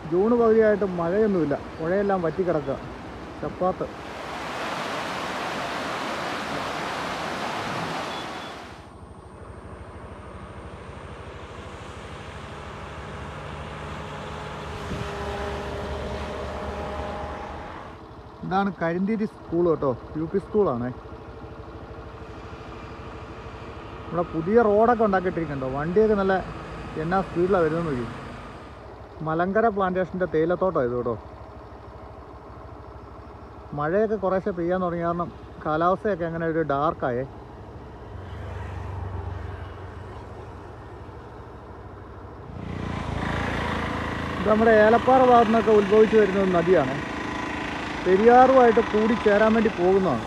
June പകുതിയായിട്ട് മഴയൊന്നുമില്ല പുഴയെല്ലാം വറ്റിക്കിടക്കുക ചപ്പാത്ത് ഇതാണ് കരിന്തിരി സ്കൂൾ കേട്ടോ യു പി സ്കൂളാണേ ഇവിടെ പുതിയ റോഡൊക്കെ ഉണ്ടാക്കിയിട്ടിരിക്കുന്നുണ്ടോ വണ്ടിയൊക്കെ നല്ല എന്നാ സ്പീഡിലാണ് വരുന്നത് നോക്കി മലങ്കര പ്ലാന്റേഷൻ്റെ തേയിലത്തോട്ടം ഇത് കേട്ടോ മഴയൊക്കെ കുറേശ്ശെ പെയ്യാൻ തുടങ്ങിയ കാരണം കാലാവസ്ഥയൊക്കെ അങ്ങനെ ഒരു ഡാർക്കായേ ഇത് നമ്മുടെ ഏലപ്പാറ ഭാഗത്തു നിന്നൊക്കെ ഉത്ഭവിച്ചു വരുന്ന ഒരു നദിയാണ് പെരിയാറുമായിട്ട് കൂടി ചേരാൻ വേണ്ടി പോകുന്നതാണ്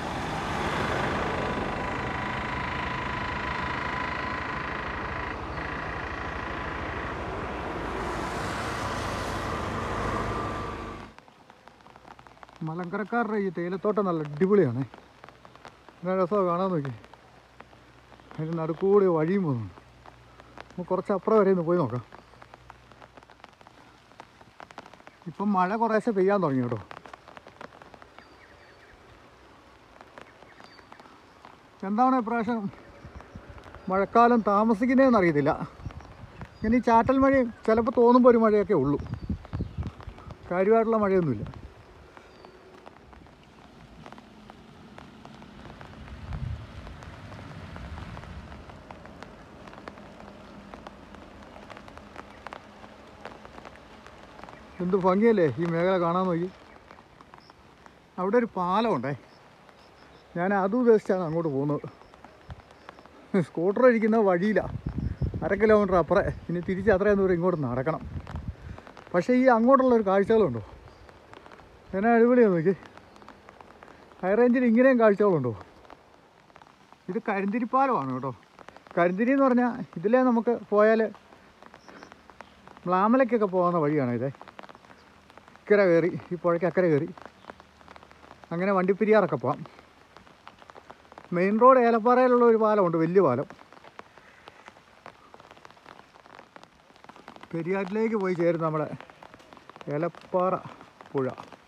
മലങ്കരക്കാരുടെ ഈ തേയിലത്തോട്ടം നല്ല അടിപൊളിയാണ് നല്ല രസമാണ് കാണാൻ നോക്കി അതിന് നടുക്കൂടി വഴിയും പോകുന്നുണ്ട് നമുക്ക് കുറച്ച് അപ്പുറം വരെ ഒന്ന് പോയി നോക്കാം ഇപ്പം മഴ കുറേശ്ശെ പെയ്യാൻ തുടങ്ങി കേട്ടോ എന്താണ് ഇപ്രാവശ്യം മഴക്കാലം താമസിക്കുന്നതെന്ന് അറിയത്തില്ല ഇങ്ങനെ ഈ ചാറ്റൽ മഴയും ചിലപ്പോൾ തോന്നുമ്പോൾ ഒരു മഴയൊക്കെ ഉള്ളൂ കാര്യമായിട്ടുള്ള മഴയൊന്നുമില്ല എന്ത് ഭംഗിയല്ലേ ഈ മേഖല കാണാൻ നോക്കി അവിടെ ഒരു പാലമുണ്ടേ ഞാൻ അതും ഉദ്ദേശിച്ചാണ് അങ്ങോട്ട് പോകുന്നത് സ്കൂട്ടർ ഇരിക്കുന്ന വഴിയിലാണ് അര കിലോമീറ്റർ അപ്പുറേ ഇനി തിരിച്ച് അത്രയും ദൂരം ഇങ്ങോട്ട് നടക്കണം പക്ഷേ ഈ അങ്ങോട്ടുള്ള ഒരു കാഴ്ചകളുണ്ടോ എന്നാ അടിപൊളിയാണ് നോക്കി ഹൈ റേഞ്ചിൽ ഇങ്ങനെയും കാഴ്ചകളുണ്ടോ ഇത് കരിന്തിരിപ്പാലമാണ് കേട്ടോ കരിന്തിരി എന്ന് പറഞ്ഞാൽ ഇതിലേ നമുക്ക് പോയാൽ മ്ലാമലയ്ക്കൊക്കെ പോകുന്ന വഴിയാണ് ഇതേ ഇക്കര കയറി ഈ പുഴയ്ക്ക് അക്കരെ കയറി അങ്ങനെ വണ്ടിപ്പെരിയാറൊക്കെ പോവാം മെയിൻ റോഡ് ഏലപ്പാറയിലുള്ള ഒരു പാലമുണ്ട് വലിയ പാലം പെരിയാറ്റിലേക്ക് പോയി ചേരും നമ്മുടെ ഏലപ്പാറ പുഴ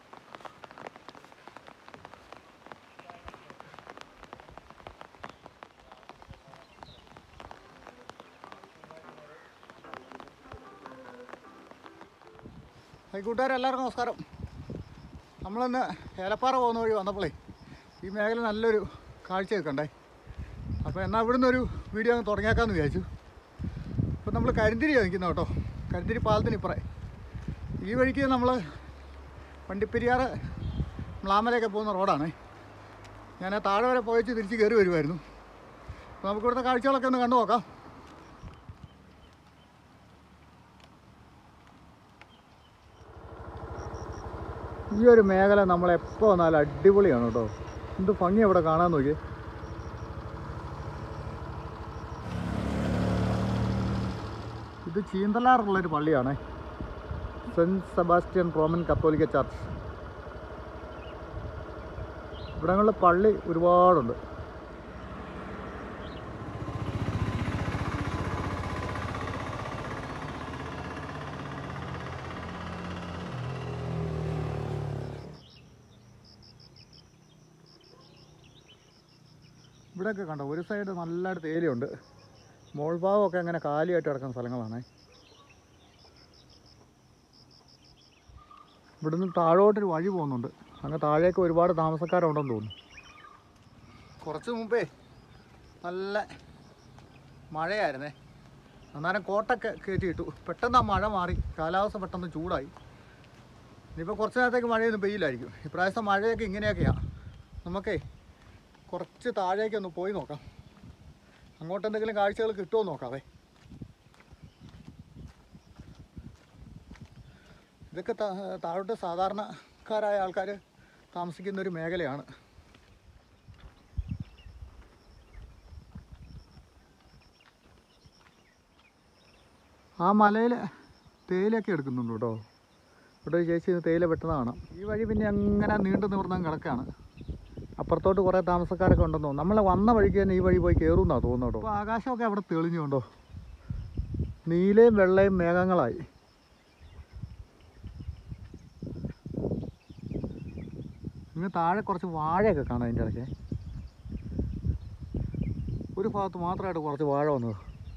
ഹായ് കൂട്ടുകാരെ എല്ലാവർക്കും നമസ്കാരം നമ്മളിന്ന് ഏലപ്പാറ പോകുന്ന വഴി വന്നപ്പോളേ ഈ മേഖല നല്ലൊരു കാഴ്ചയൊക്കെ ഉണ്ടായി അപ്പോൾ എന്നാൽ ഇവിടുന്ന് ഒരു വീഡിയോ അങ്ങ് തുടങ്ങിയേക്കാമെന്ന് വിചാരിച്ചു അപ്പോൾ നമ്മൾ കരിന്തിരിയാണ് നിൽക്കുന്നത് കേട്ടോ കരിന്തിരി പാലത്തിന് ഇപ്പറേ ഈ വഴിക്ക് നമ്മൾ വണ്ടിപ്പെരിയാറ് മ്ലാമലയൊക്കെ പോകുന്ന റോഡാണ് ഞാൻ ആ താഴെ വരെ പോയിച്ച് തിരിച്ച് കയറി വരുമായിരുന്നു അപ്പോൾ നമുക്ക് ഇവിടുത്തെ കാഴ്ചകളൊക്കെ ഒന്ന് കണ്ടു നോക്കാം ഈ ഒരു മേഖല നമ്മളെപ്പോൾ വന്നാലും അടിപൊളിയാണ് കേട്ടോ എന്ത് ഭംഗി അവിടെ കാണാൻ നോക്കി ഇത് ചീന്തലാറുള്ളൊരു പള്ളിയാണേ സെൻറ്റ് സെബാസ്റ്റ്യൻ റോമൻ കത്തോലിക്ക ചർച്ച് ഇവിടങ്ങളിൽ പള്ളി ഒരുപാടുണ്ട് ഇവിടെയൊക്കെ കണ്ടോ ഒരു സൈഡ് നല്ലതായിട്ട് തേയിലയുണ്ട് മോൾ ഭാഗമൊക്കെ അങ്ങനെ കാലിയായിട്ട് കിടക്കുന്ന സ്ഥലങ്ങളാണ് ഇവിടുന്ന് താഴോട്ടൊരു വഴി പോകുന്നുണ്ട് അങ്ങ് താഴേക്ക് ഒരുപാട് താമസക്കാരുണ്ടെന്ന് തോന്നുന്നു കുറച്ച് മുമ്പേ നല്ല മഴയായിരുന്നേ അന്നേരം കോട്ടൊക്കെ കയറ്റിയിട്ടു പെട്ടെന്ന് ആ മഴ മാറി കാലാവസ്ഥ പെട്ടെന്ന് ചൂടായി ഇനിയിപ്പോൾ കുറച്ച് നേരത്തേക്ക് മഴയൊന്നും പെയ്യില്ലായിരിക്കും ഇപ്രാവശ്യം മഴയൊക്കെ ഇങ്ങനെയൊക്കെയാണ് നമുക്കേ കുറച്ച് താഴേക്ക് ഒന്ന് പോയി നോക്കാം അങ്ങോട്ട് എന്തെങ്കിലും കാഴ്ചകൾ കിട്ടുമോ നോക്കാവേ ഇതൊക്കെ താ- താഴോട്ട് സാധാരണക്കാരായ ആൾക്കാർ താമസിക്കുന്ന ഒരു മേഖലയാണ് ആ മലയിൽ തേയിലൊക്കെ എടുക്കുന്നുണ്ട് കേട്ടോ ഇവിടെ ഒരു ചേച്ചി ഇത് തേയില വെട്ടുന്ന കാണാം ഈ വഴി പിന്നെ അങ്ങനെ നീണ്ടു നിവർന്നാൽ കിടക്കാണ് അപ്പുറത്തോട്ട് കുറേ താമസക്കാരൊക്കെ ഉണ്ടെന്ന് തോന്നുന്നു നമ്മൾ വന്ന വഴിക്ക് തന്നെ ഈ വഴി പോയി കയറുമെന്നാണ് തോന്നുന്നു കേട്ടോ അപ്പോൾ ആകാശമൊക്കെ അവിടെ തെളിഞ്ഞുണ്ടോ നീലയും വെള്ളയും മേഘങ്ങളായി ഇങ്ങ് താഴെ കുറച്ച് വാഴയൊക്കെ കാണാം അതിൻ്റെ ഇടയ്ക്ക് ഒരു ഭാഗത്ത് മാത്രമായിട്ട് കുറച്ച് വാഴ വന്നത്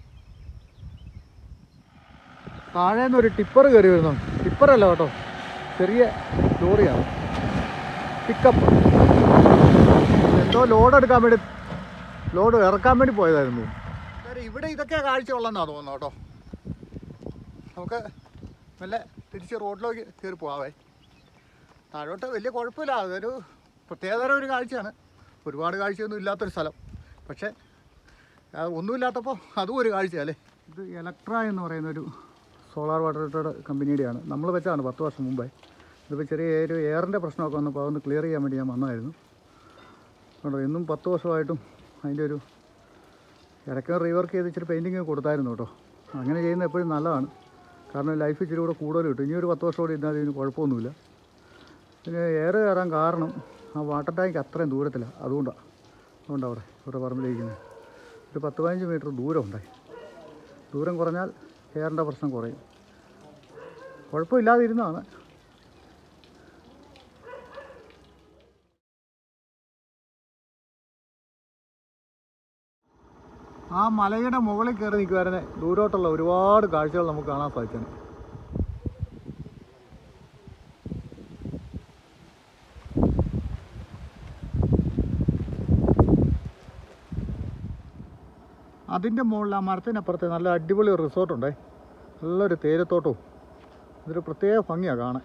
താഴെ നിന്ന് ഒരു ടിപ്പർ കയറി വരുന്നു ടിപ്പറല്ല കേട്ടോ ചെറിയ ലോറിയാണ് പിക്കപ്പ് എന്തോ ലോഡ് എടുക്കാൻ വേണ്ടി ലോഡ് ഇറക്കാൻ വേണ്ടി പോയതായിരുന്നു അന്നേരം ഇവിടെ ഇതൊക്കെ കാഴ്ചയുള്ളതെന്നാണ് തോന്നുന്നത് കേട്ടോ നമുക്ക് നല്ല തിരിച്ച് റോഡിലേക്ക് കയറി പോവാവേ താഴോട്ട് വലിയ കുഴപ്പമില്ല അതൊരു പ്രത്യേകതരം ഒരു കാഴ്ചയാണ് ഒരുപാട് കാഴ്ചയൊന്നും ഇല്ലാത്തൊരു സ്ഥലം പക്ഷേ അത് ഒന്നുമില്ലാത്തപ്പോൾ അതും ഒരു കാഴ്ചയല്ലേ ഇത് എലക്ട്ര എന്ന് പറയുന്ന ഒരു സോളാർ വാട്ടർ കമ്പനിയുടെയാണ് നമ്മൾ വെച്ചാണ് പത്ത് വർഷം മുമ്പേ ഇതിപ്പോൾ ചെറിയ ഒരു എയറിൻ്റെ പ്രശ്നമൊക്കെ വന്നപ്പോൾ അതൊന്ന് ക്ലിയർ ചെയ്യാൻ വേണ്ടി ഞാൻ വന്നായിരുന്നു കേട്ടോ എന്നും പത്ത് വർഷമായിട്ടും അതിൻ്റെ ഒരു ഇടയ്ക്ക് റീവർക്ക് ചെയ്ത് ഇച്ചിരി പെയിൻറ്റിങ് കൊടുത്തായിരുന്നു കേട്ടോ അങ്ങനെ ചെയ്യുന്നത് എപ്പോഴും നല്ലതാണ് കാരണം ലൈഫ് ഇച്ചിരി കൂടെ കൂടുതൽ കിട്ടും ഇനി ഒരു പത്ത് വർഷം കൂടി ഇരുന്നാൽ ഇതിന് കുഴപ്പമൊന്നുമില്ല പിന്നെ എയർ കയറാൻ കാരണം ആ വാട്ടർ ടാങ്ക് അത്രയും ദൂരത്തിലാണ് അതുകൊണ്ടാണ് അതുകൊണ്ടാണ് അവിടെ ഇവിടെ പറമ്പിലിരിക്കുന്നത് ഒരു പത്ത് പതിനഞ്ച് മീറ്റർ ദൂരം ഉണ്ടായി ദൂരം കുറഞ്ഞാൽ എയറിൻ്റെ പ്രശ്നം കുറയും കുഴപ്പമില്ലാതിരുന്നതാണ് ആ മലയുടെ മുകളിൽ കയറി നിൽക്കുവായിരുന്നെ ദൂരോട്ടുള്ള ഒരുപാട് കാഴ്ചകൾ നമുക്ക് കാണാൻ സാധിച്ചാണ് അതിൻ്റെ മുകളിൽ ആ മരത്തിനപ്പുറത്ത് നല്ല അടിപൊളി ഒരു റിസോർട്ടുണ്ടേ നല്ലൊരു തേയിലത്തോട്ടവും ഇതൊരു പ്രത്യേക ഭംഗിയാണ് കാണാൻ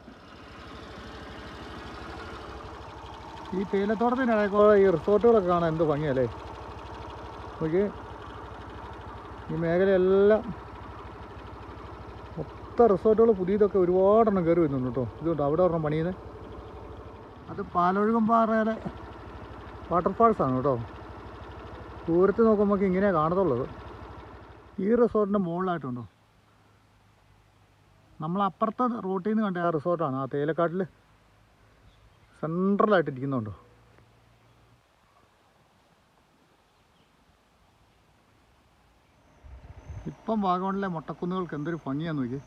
ഈ തേയിലത്തോട്ടത്തിനിടയ്ക്കുള്ള ഈ റിസോർട്ടുകളൊക്കെ കാണാൻ എന്ത് ഭംഗിയല്ലേ നോക്കി ഈ മേഖലയെല്ലാം മൊത്തം റിസോർട്ടുകൾ പുതിയതൊക്കെ ഒരുപാടെണ്ണം കയറി വരുന്നുണ്ട് കേട്ടോ ഇതുകൊണ്ട് അവിടെ ഒരെണ്ണം പണിയുന്നത് അത് പാലൊഴുകം പാറയിലെ വാട്ടർഫാൾസ് ആണ് കേട്ടോ ദൂരത്ത് നോക്കുമ്പോൾ ഇങ്ങനെ കാണത്തുള്ളത് ഈ റിസോർട്ടിൻ്റെ മുകളിലായിട്ടുണ്ടോ നമ്മൾ അപ്പുറത്തെ റോട്ടിൽ നിന്ന് കണ്ട ആ റിസോർട്ടാണ് ആ തേയിലക്കാട്ടിൽ സെൻട്രലായിട്ട് ഇരിക്കുന്നുണ്ടോ ഇപ്പം വാഗമണിലെ മുട്ടക്കുന്നുകൾക്ക് എന്തൊരു ഭംഗിയാന്ന് നോക്കി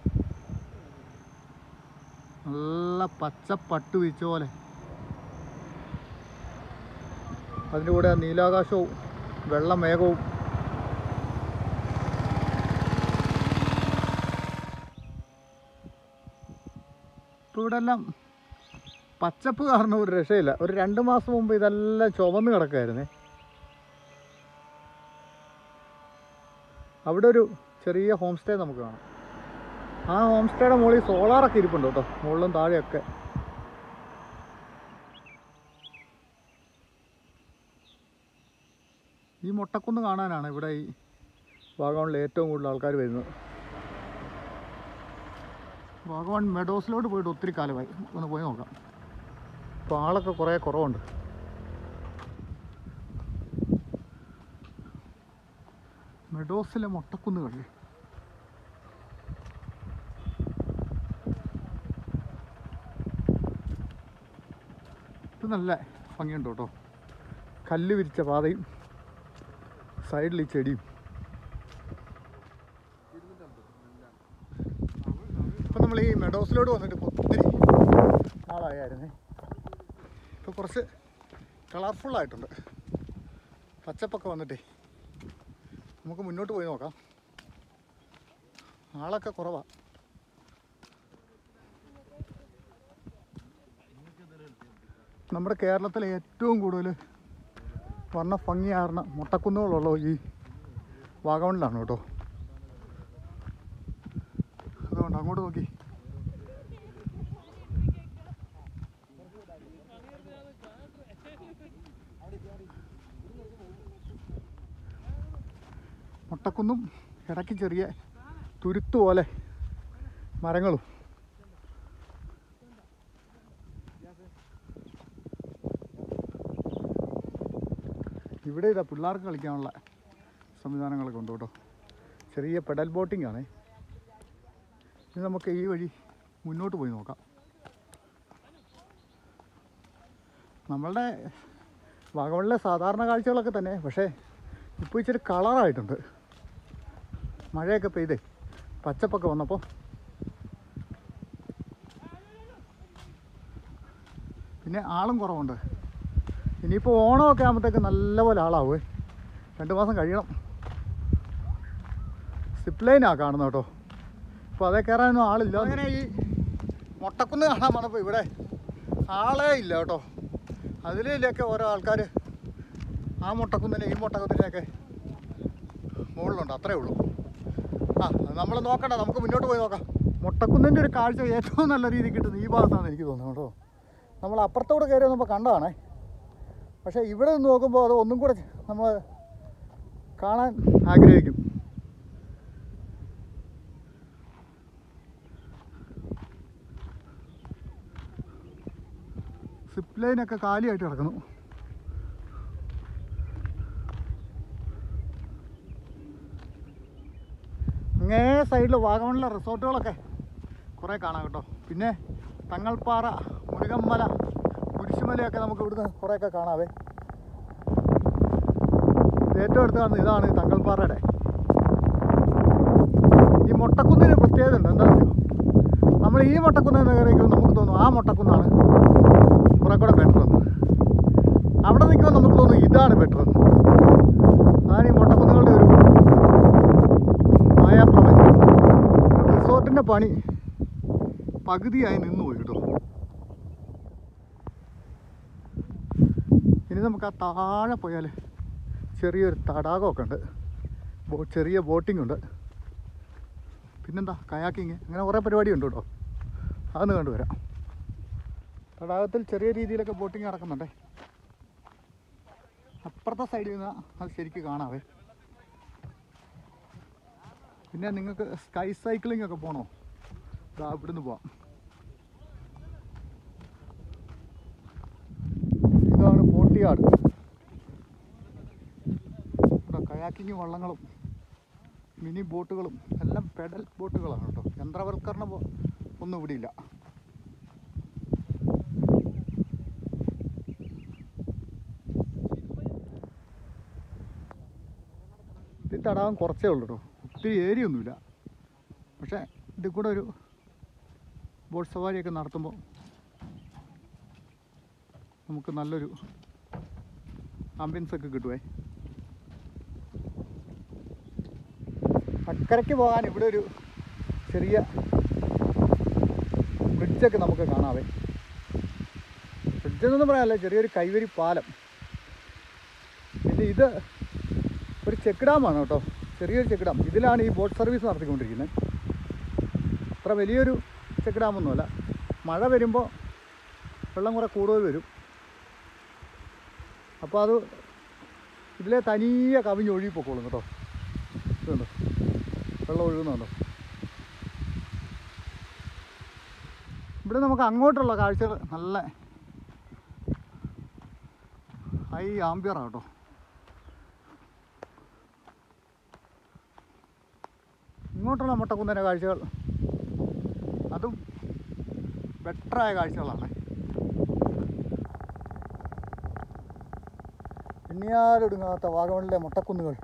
നല്ല പച്ച പട്ട് വീച്ച പോലെ അതിൻ്റെ കൂടെ ആ നീലാകാശവും വെള്ള മേഘവും ഇപ്പോൾ ഇവിടെ എല്ലാം പച്ചപ്പ് കാരണം ഒരു രക്ഷയില്ല ഒരു രണ്ട് മാസം മുമ്പ് ഇതെല്ലാം ചുവന്ന് കിടക്കായിരുന്നേ അവിടെ ഒരു ചെറിയ ഹോം സ്റ്റേ നമുക്ക് കാണാം ആ ഹോം സ്റ്റേയുടെ മുകളിൽ സോളാറൊക്കെ ഇരിപ്പുണ്ട് കേട്ടോ മുകളിലും താഴെയൊക്കെ ഈ മുട്ടക്കുന്ന് കാണാനാണ് ഇവിടെ ഈ വാഗമണിൽ ഏറ്റവും കൂടുതൽ ആൾക്കാർ വരുന്നത് വാഗമൺ മെഡോസിലോട്ട് പോയിട്ട് ഒത്തിരി കാലമായി ഒന്ന് പോയി നോക്കാം ഇപ്പോൾ ആളൊക്കെ കുറേ കുറവുണ്ട് മെഡോസിലെ മുട്ടക്കുന്നുകളിൽ ഇത് നല്ല ഭംഗിയുണ്ട് കേട്ടോ കല്ല് വിരിച്ച പാതയും സൈഡിൽ ഈ ചെടിയും ഇപ്പം നമ്മൾ ഈ മെഡോസിലോട്ട് വന്നിട്ട് ഇപ്പൊ ഒത്തിരി നാളായായിരുന്നേ ഇപ്പോൾ കുറച്ച് കളർഫുള്ളായിട്ടുണ്ട് പച്ചപ്പൊക്കെ വന്നിട്ടേ നമുക്ക് മുന്നോട്ട് പോയി നോക്കാം ആളൊക്കെ കുറവാണ് നമ്മുടെ കേരളത്തിലെ ഏറ്റവും കൂടുതൽ വർണ്ണ ഭംഗിയാർന്ന മുട്ടക്കുന്നുകളുള്ള ഈ വാഗമണിലാണ് കേട്ടോ അതുകൊണ്ട് അങ്ങോട്ട് നോക്കി മുട്ടക്കുന്നും ഇടയ്ക്ക് ചെറിയ തുരുത്ത് പോലെ മരങ്ങളും ഇവിടെ ഇതാ പിള്ളേർക്ക് കളിക്കാനുള്ള സംവിധാനങ്ങളൊക്കെ ഉണ്ട് കേട്ടോ ചെറിയ പെഡൽ ബോട്ടിംഗ് ആണേ ഇനി നമുക്ക് ഈ വഴി മുന്നോട്ട് പോയി നോക്കാം നമ്മളുടെ വാഗമണിലെ സാധാരണ കാഴ്ചകളൊക്കെ തന്നെ പക്ഷേ ഇപ്പോൾ ഇച്ചിരി കളറായിട്ടുണ്ട് മഴയൊക്കെ പെയ്തേ പച്ചപ്പൊക്കെ വന്നപ്പോൾ പിന്നെ പിന്നെ ആളും കുറവുണ്ട് ഇനിയിപ്പോൾ ഓണമൊക്കെ ആകുമ്പോഴത്തേക്ക് നല്ലപോലെ ആളാവുമേ രണ്ട് മാസം കഴിയണം സിപ്പ് ലൈനാണ് കാണുന്നത് കേട്ടോ അപ്പോൾ അതേ കയറാനൊന്നും ആളില്ല അങ്ങനെ ഈ മൊട്ടക്കുന്ന് കാണാൻ വന്നപ്പോൾ ഇവിടെ ആളേ ഇല്ല കേട്ടോ അതിലൊക്കെ ഓരോ ആൾക്കാർ ആ മുട്ടക്കുന്നിനെ ഈ മുട്ടക്കുന്നിനെയൊക്കെ മുകളിലുണ്ട് അത്രേ ഉള്ളൂ ആ നമ്മൾ നോക്കണ്ട നമുക്ക് മുന്നോട്ട് പോയി നോക്കാം മുട്ടക്കുന്നിൻ്റെ ഒരു കാഴ്ച ഏറ്റവും നല്ല രീതിയിൽ കിട്ടുന്നത് ഈ ഭാഗത്താണ് എനിക്ക് തോന്നുന്നത് കേട്ടോ നമ്മൾ അപ്പുറത്തോട് കയറി വന്നപ്പോൾ കണ്ടതാണേ പക്ഷേ ഇവിടെ നിന്ന് നോക്കുമ്പോൾ അത് ഒന്നും കൂടെ നമ്മൾ കാണാൻ ആഗ്രഹിക്കും സിപ്പ് ലൈനൊക്കെ കാലിയായിട്ട് കിടക്കുന്നു അങ്ങേ സൈഡിൽ വാഗമണിലെ റിസോർട്ടുകളൊക്കെ കുറേ കാണാം കേട്ടോ പിന്നെ തങ്ങൾപ്പാറ മുരുകമ്മല കുരിശുമലയൊക്കെ നമുക്ക് ഇവിടുന്ന് കുറേയൊക്കെ കാണാവേ ഇത് ഏറ്റവും അടുത്ത് കാണുന്നത് ഇതാണ് ഈ തങ്ങൾപ്പാറയുടെ ഈ മൊട്ടക്കുന്നിന് പ്രത്യേകത ഉണ്ട് എന്താണെന്നറിയോ നമ്മൾ ഈ മൊട്ടക്കുന്നിൽ കയറിക്കുമ്പോൾ നമുക്ക് തോന്നും ആ മൊട്ടക്കുന്നാണ് കുറെ കൂടെ ബെറ്റർ എന്ന് അവിടെ നിൽക്കുമ്പോൾ നമുക്ക് തോന്നും ഇതാണ് ബെറ്റർ എന്ന് അതാണ് ഈ മൊട്ടക്കുന്നുകളുടെ ഒരു മായാപ്രപഞ്ചം റിസോർട്ടിൻ്റെ പണി പകുതിയായി നിന്ന് പോയി കേട്ടോ ഇനി നമുക്ക് ആ താഴെ പോയാൽ ചെറിയൊരു തടാകമൊക്കെ ഉണ്ട് ബോ- ചെറിയ ബോട്ടിംഗ് ഉണ്ട് പിന്നെന്താ കയാക്കിങ് അങ്ങനെ കുറേ പരിപാടിയുണ്ട് കേട്ടോ അതൊന്ന് കണ്ടുവരാം തടാകത്തിൽ ചെറിയ രീതിയിലൊക്കെ ബോട്ടിങ് നടക്കുന്നുണ്ടേ അപ്പുറത്തെ സൈഡിൽ നിന്ന് അത് ശരിക്ക് കാണാവേ പിന്നെ നിങ്ങൾക്ക് സ്കൈ സൈക്ലിംഗ് ഒക്കെ പോകണോ ഇതാ ഇവിടുന്ന് പോവാം ഇതാണ് പോട്ടിയാട് ഇവിടെ കയാക്കിങ് വള്ളങ്ങളും മിനി ബോട്ടുകളും എല്ലാം പെഡൽ ബോട്ടുകളാണ് കേട്ടോ യന്ത്രവൽക്കരണം പോ- ഒന്നും ഇവിടെ ഇല്ല ഈ തടാകം കുറച്ചേ ഉള്ളൂ കേട്ടോ ഒത്തിരി ഏരിയ ഒന്നുമില്ല പക്ഷേ ഇതിൽ കൂടെ ഒരു ബോട്ട് സവാരിയൊക്കെ നടത്തുമ്പോൾ നമുക്ക് നല്ലൊരു ആംബിയൻസ് ഒക്കെ കിട്ടുവേ അക്കരയ്ക്ക് പോകാൻ ഇവിടെ ഒരു ചെറിയ ബ്രിഡ്ജൊക്കെ നമുക്ക് കാണാവേ ബ്രിഡ്ജ് എന്നൊന്നും പറയാനല്ല ചെറിയൊരു കൈവരി പാലം പിന്നെ ഇത് ഒരു ചെക്ക് ഡാമാണ് കേട്ടോ ചെറിയൊരു ചെക്ക് ഡാം ഇതിലാണ് ഈ ബോട്ട് സർവീസ് നടത്തിക്കൊണ്ടിരിക്കുന്നത് അത്ര വലിയൊരു ചെക്ക് ഡാമൊന്നുമല്ല മഴ വരുമ്പോൾ വെള്ളം കുറെ കൂടുതൽ വരും അപ്പോൾ അത് ഇതിലെ തനിയെ കവിഞ്ഞൊഴുകി പൊക്കോളും കേട്ടോ ഇതുണ്ടോ വെള്ളം ഒഴുകുന്നുണ്ടോ ഇവിടെ നമുക്ക് അങ്ങോട്ടുള്ള കാഴ്ചകൾ നല്ല ഹൈ ആംബിയറാണ് കേട്ടോ ഇങ്ങോട്ടുള്ള മുട്ടക്കുന്നിൻ്റെ കാഴ്ചകൾ അതും ബെറ്ററായ കാഴ്ചകളാണ് എണ്ണിയാലൊടുങ്ങാത്ത വാഗമണിലെ മുട്ടക്കുന്നുകൾ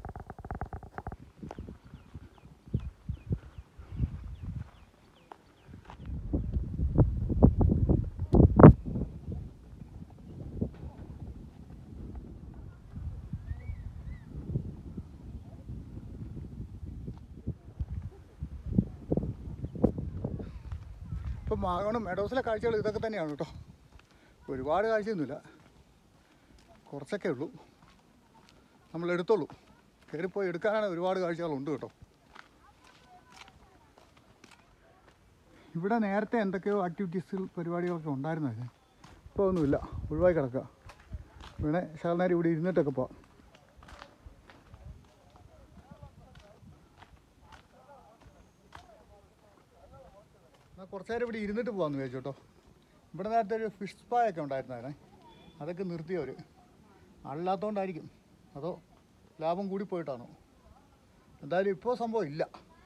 ഇപ്പം മാഗണം മെഡോസിലെ കാഴ്ചകൾ ഇതൊക്കെ തന്നെയാണ് കേട്ടോ ഒരുപാട് കാഴ്ചയൊന്നുമില്ല കുറച്ചൊക്കെ ഉള്ളൂ നമ്മൾ എടുത്തോളൂ കയറിപ്പോയി എടുക്കാനാണ് ഒരുപാട് കാഴ്ചകളുണ്ട് കേട്ടോ ഇവിടെ നേരത്തെ എന്തൊക്കെയോ ആക്ടിവിറ്റീസ് പരിപാടികളൊക്കെ ഉണ്ടായിരുന്നത് ഇപ്പോൾ ഒന്നുമില്ല ഒഴിവായി കിടക്കുക ഇവിടെ ശകലനേരം ഇവിടെ ഇരുന്നിട്ടൊക്കെ പോവാം എന്നാൽ കുറച്ച് നേരം ഇവിടെ ഇരുന്നിട്ട് പോകാമെന്ന് വിചാരിച്ചു കേട്ടോ ഇവിടെ നേരത്തെ ഒരു ഫിഷ് സ്പാ ഒക്കെ ഉണ്ടായിരുന്നേ അതൊക്കെ നിർത്തിയവർ ആളില്ലാത്തതുകൊണ്ടായിരിക്കും അതോ ലാഭം കൂടി പോയിട്ടാണോ എന്തായാലും ഇപ്പോൾ സംഭവം ഇല്ല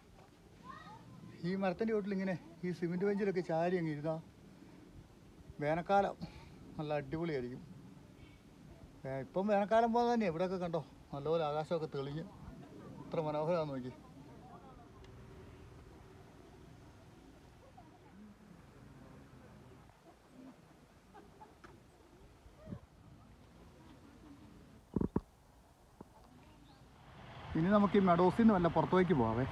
ഈ മരത്തിൻ്റെ ചോട്ടിൽ ഇങ്ങനെ ഈ സിമെൻറ്റ് ബെഞ്ചിലൊക്കെ ചാരി അങ്ങ് ഇരുന്നാൽ വേനൽക്കാലം നല്ല അടിപൊളിയായിരിക്കും ഏ, ഇപ്പം വേനൽക്കാലം പോലെ തന്നെ ഇവിടെയൊക്കെ കണ്ടോ നല്ലപോലെ ആകാശമൊക്കെ തെളിഞ്ഞ് ഇത്ര മനോഹരമാണെന്ന് നോക്കി ഇനി നമുക്ക് ഈ മെഡോസിൽ നിന്ന് വല്ല പുറത്തേക്ക് പോവാവേ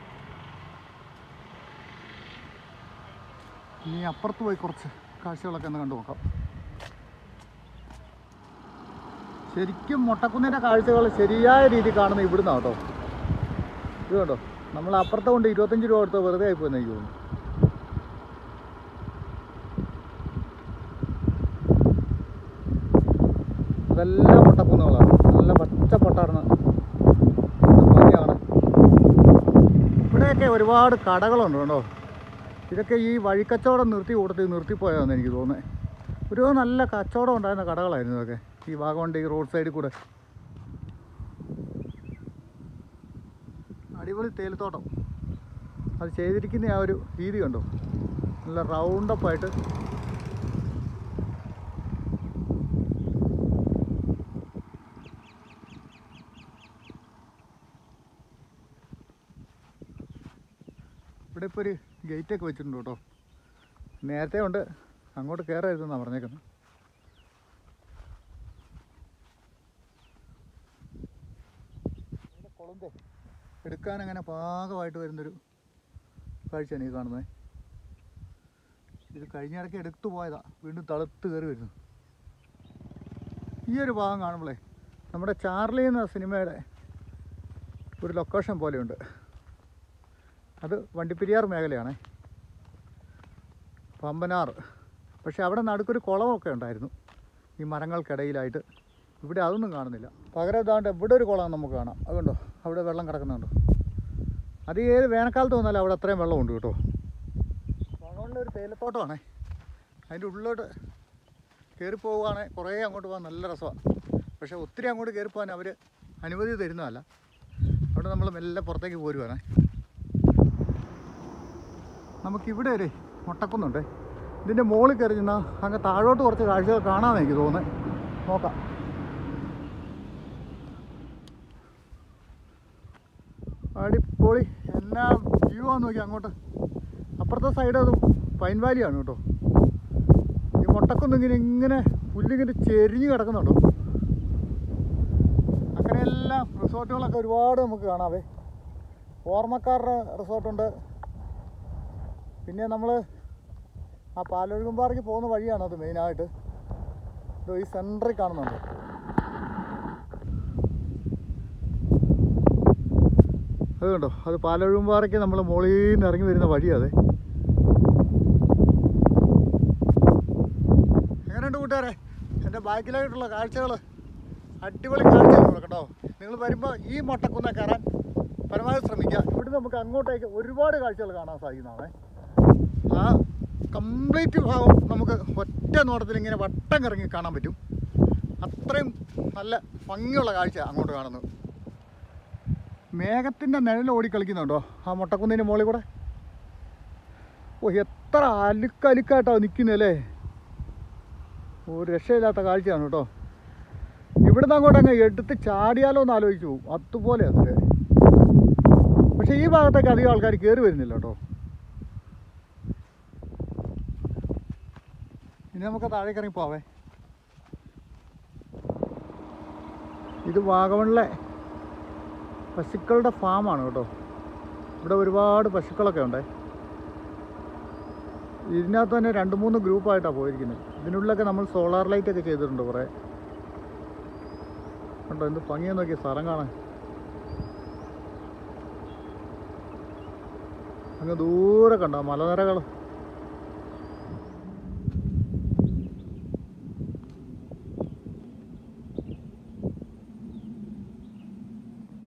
ഇനി അപ്പുറത്ത് പോയി കുറച്ച് കാഴ്ചകളൊക്കെ ഒന്ന് കണ്ടു നോക്കാം ശരിക്കും മൊട്ടക്കുന്നിൻ്റെ കാഴ്ചകൾ ശരിയായ രീതി കാണുന്ന ഇവിടുന്ന് കേട്ടോ ഇത് കേട്ടോ നമ്മൾ അപ്പുറത്തെ കൊണ്ട് ഇരുപത്തഞ്ച് രൂപ കൊടുത്ത് വെറുതെ ആയിപ്പോയെന്ന് എനിക്ക് തോന്നുന്നു അതെല്ലാം പൊട്ടക്കുന്നുകളാണ് നല്ല പച്ച പൊട്ടാർന്ന് ഭംഗിയാണ് ഇവിടെയൊക്കെ ഒരുപാട് കടകളുണ്ട് കേട്ടോ ഇതൊക്കെ ഈ വഴിക്കച്ചവടം നിർത്തി കൂട്ടത്തിൽ നിർത്തിപ്പോയതാണെന്ന് എനിക്ക് തോന്നുന്നത് ഒരു നല്ല കച്ചവടം ഉണ്ടായിരുന്ന കടകളായിരുന്നു ഇതൊക്കെ ഈ ഭാഗമുണ്ട് ഈ റോഡ് സൈഡിൽ കൂടെ അടിപൊളി തേയിലത്തോട്ടം അത് ചെയ്തിരിക്കുന്ന ആ ഒരു രീതി കണ്ടോ നല്ല റൗണ്ടപ്പായിട്ട് ഇവിടെ ഇപ്പോൾ ഒരു ഗേറ്റൊക്കെ വെച്ചിട്ടുണ്ട് കേട്ടോ നേരത്തെ ഉണ്ട് അങ്ങോട്ട് കയറരുതെന്നാണ് പറഞ്ഞേക്കുന്നത് കൊളുന്തേ എടുക്കാൻ അങ്ങനെ പാകമായിട്ട് വരുന്നൊരു കാഴ്ചയാണ് ഈ കാണുന്നത് ഇത് കഴിഞ്ഞ ഇടയ്ക്ക് എടുത്തു പോയതാ വീണ്ടും തളുത്ത് കയറി വരുന്നു ഈ ഒരു ഭാഗം കാണുമ്പോഴേ നമ്മുടെ ചാർലി എന്ന സിനിമയുടെ ഒരു ലൊക്കേഷൻ പോലെയുണ്ട് അത് വണ്ടിപ്പെരിയാർ മേഖലയാണേ പമ്പനാർ പക്ഷെ അവിടെ നടുക്കൊരു കുളമൊക്കെ ഉണ്ടായിരുന്നു ഈ മരങ്ങൾക്കിടയിലായിട്ട് ഇവിടെ അതൊന്നും കാണുന്നില്ല പകരം ഇതാണ്ട് ഇവിടെ ഒരു കുളം നമുക്ക് കാണാം അതുകൊണ്ടോ അവിടെ വെള്ളം കിടക്കുന്നുണ്ടോ അത് ഏത് വേനൽക്കാലത്ത് വന്നാലും അവിടെ അത്രയും വെള്ളമുണ്ട് കേട്ടോ വനമുള്ള ഒരു തേയിലത്തോട്ടമാണേ അതിൻ്റെ ഉള്ളിലോട്ട് കയറി പോവുകയാണെങ്കിൽ കുറേ അങ്ങോട്ട് പോകാൻ നല്ല രസമാണ് പക്ഷേ ഒത്തിരി അങ്ങോട്ട് കയറി പോകാൻ അവർ അനുമതി തരുന്നതല്ല അവിടെ നമ്മൾ മെല്ലെ പുറത്തേക്ക് പോരുവാണേ നമുക്കിവിടെ ഒരു മുട്ടക്കുന്നുണ്ട് ഇതിൻ്റെ മുകളിൽ കയറി ചെന്നാൽ അങ്ങ് താഴോട്ട് കുറച്ച് കാഴ്ചകൾ കാണാമെന്ന് എനിക്ക് തോന്നുന്നത് നോക്കാം അടിപൊളി എന്നാ വ്യൂ ആന്ന് നോക്കി അങ്ങോട്ട് അപ്പുറത്തെ സൈഡ് അത് പൈൻ വാലിയാണ് കേട്ടോ ഈ മുട്ടക്കുന്നിങ്ങനെ ഇങ്ങനെ പുല്ലിങ്ങനെ ചെരിഞ്ഞ് കിടക്കുന്നുണ്ടോ അങ്ങനെയെല്ലാം റിസോർട്ടുകളൊക്കെ ഒരുപാട് നമുക്ക് കാണാവേ ഓർമ്മക്കാരുടെ റിസോർട്ടുണ്ട് പിന്നെ നമ്മൾ ആ പാലൊഴുകുമ്പാറയ്ക്ക് പോകുന്ന വഴിയാണ് അത് മെയിനായിട്ട് ഇത് ഈ സെൻറ്ററിൽ കാണുന്നുണ്ട് അത് കണ്ടോ അത് പാലൊഴുകുമ്പാറയ്ക്ക് നമ്മൾ മുകളിൽ നിന്ന് ഇറങ്ങി വരുന്ന വഴിയാണ് എങ്ങനെയുണ്ട് കൂട്ടുകാരെ എൻ്റെ ബാക്കിലായിട്ടുള്ള കാഴ്ചകൾ അടിപൊളി കാഴ്ചകൾ കേട്ടോ നിങ്ങൾ വരുമ്പോൾ ഈ മൊട്ടക്കുന്ന കയറാൻ പരമാവധി ശ്രമിക്കുക ഇവിടെ നമുക്ക് അങ്ങോട്ടേക്ക് ഒരുപാട് കാഴ്ചകൾ കാണാൻ സാധിക്കുന്നതാണ് ആ കംപ്ലീറ്റ് ഭാഗം നമുക്ക് ഒറ്റ നോട്ടത്തിൽ ഇങ്ങനെ വട്ടം കറങ്ങി കാണാൻ പറ്റും അത്രയും നല്ല ഭംഗിയുള്ള കാഴ്ച അങ്ങോട്ട് കാണുന്നത് മേഘത്തിൻ്റെ നിഴൽ ഓടിക്കളിക്കുന്നുണ്ടോ ആ മുട്ടക്കുന്നിൻ്റെ മുകളിൽ കൂടെ ഓ എത്ര അലുക്കലുക്കായിട്ടാണ് നിൽക്കുന്നല്ലേ ഒരു രക്ഷയില്ലാത്ത കാഴ്ചയാണ് കേട്ടോ ഇവിടുന്ന് അങ്ങോട്ട് അങ്ങ് എടുത്ത് ചാടിയാലോ എന്ന് ആലോചിച്ച് പോകും അതുപോലെ അതിൻ്റെ പക്ഷേ ഈ ഭാഗത്തേക്ക് അധികം ആൾക്കാർ കയറി വരുന്നില്ല കേട്ടോ ഇനി നമുക്ക് താഴേക്ക് ഇറങ്ങി പോവേ ഇത് വാഗമണിലെ പശുക്കളുടെ ഫാമാണ് കേട്ടോ ഇവിടെ ഒരുപാട് പശുക്കളൊക്കെ ഉണ്ടേ ഇതിനകത്ത് തന്നെ രണ്ട് മൂന്ന് ഗ്രൂപ്പായിട്ടാണ് പോയിരിക്കുന്നത് ഇതിനുള്ളിലൊക്കെ നമ്മൾ സോളാർ ലൈറ്റ് ഒക്കെ ചെയ്തിട്ടുണ്ട് കുറേ കണ്ടോ എന്ത് ഭംഗിയെന്ന് നോക്കി സ്ഥലം കാണാൻ അങ്ങ് ദൂരെ കണ്ടോ മലനിരകൾ